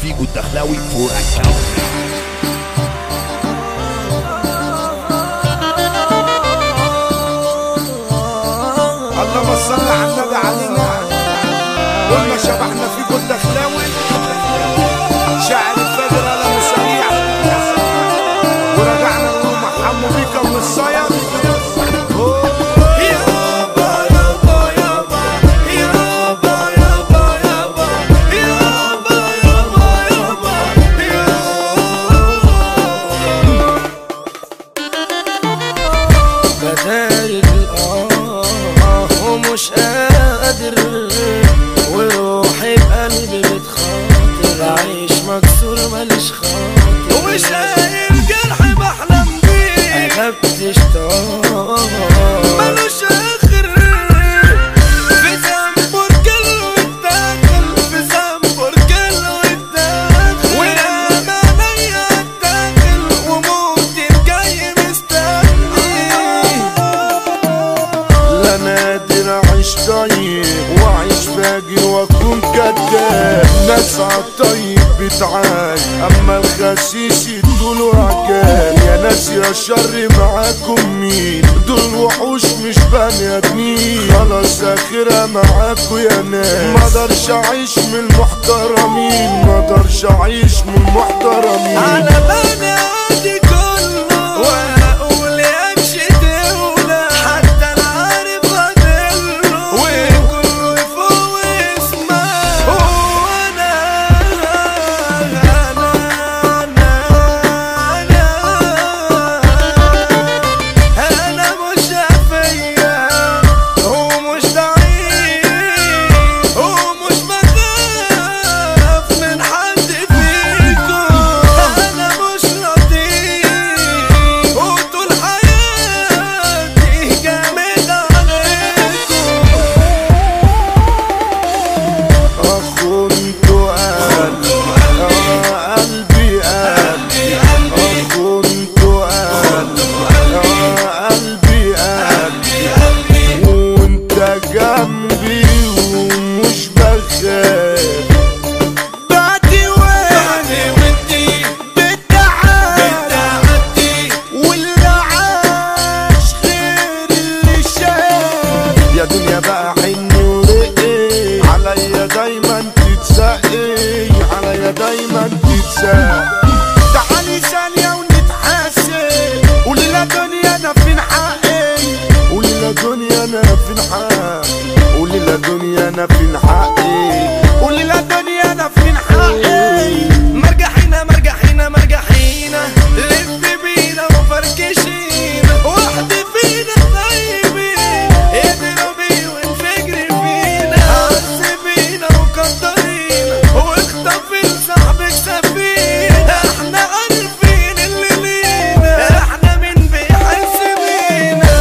فيجو الدخلاوي فور اكاونت اللهم صل على النبي علينا قلنا شبحنا فيكم الدخلاوي شاعر الفجر على مسريع ورجعنا نقول محمو بيكا من الصيد يابا يابا يابا يابا يابا يابا يابا يابا يابا بدايق الآه ومش قادر وروحي بقلبي بتخاطر عايش مكسور ماليش خاطر ومش لاقي الجرح بحلم بيه قلبت اشتاق ملوش اخر في زنبور كله اتاكل في زنبور كله اتاكل ولما عليا اتاكل وموتي الجاي مستني لا نادر اعيش طيب واعيش فاجر واكون كداب ناس عالطيب بتعاي اما الخسيس دول عجال يا ناس يا شر معاكم مين دول وحوش مش بني ادمين خلاص اخرها معاكم يا ناس ما اقدرش اعيش من المحترمين ما اقدرش اعيش من المحترمين على بني عادي كله واقول يمشي دولة حتى العارف غدله وكله يفوق اسمه وانا انا انا انا مش فيا ومش ضعيف ومش بخاف من حد فيكم انا مش لطيف وطول حياتي جامد عليكم أخنت قلبي آه قلبي قلبي أخنت قلبي آه قلبي قلبي وانت جنبي ومش بخاف بعدي وين ودي بتعدي واللي عاش غير اللي شاف يا دنيا بقى حني ورقي عليا دايما تتسقي عليا دايما تتسقي تعالي ثانية ونتحاسب قولي لا دنيا انا فين حقي قولي لا دنيا انا فين حقي قولي لا دنيا انا فين حقي قولي لا دنيا انا فين حقي مرجحينا مرجحينا مرجحينا لف بينا وفركشينا واحد فينا طيبين اضربي وانفجري فينا عز بينا وقدرينا واخطفي لصاحبك سفينة احنا عارفين اللي لينا احنا مين بيحس بينا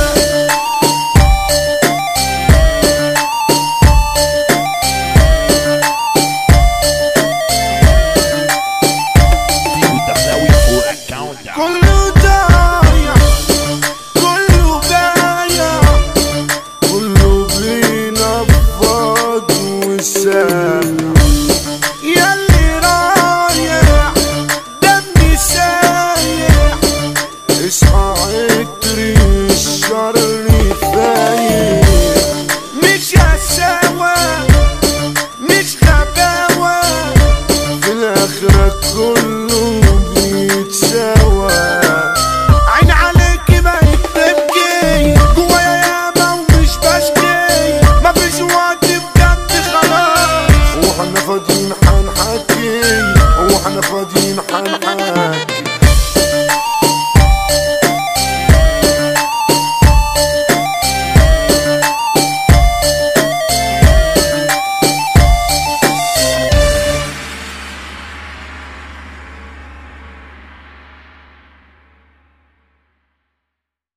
فيجو الدخلاوي فور اكاونت كله ضايع كله بايع كله بينفض وسامع ياللي رايح دمي سايح اصحى عطري الشر فايق مش هساوى مش غباوة في الآخرة كله بيتساوى عين عليك بقيت تبكي جوايا ياما ومش بشكي مفيش وقت بجد خلاص واحنا فاضيين حنحكي واحنا فاضيين حنحكي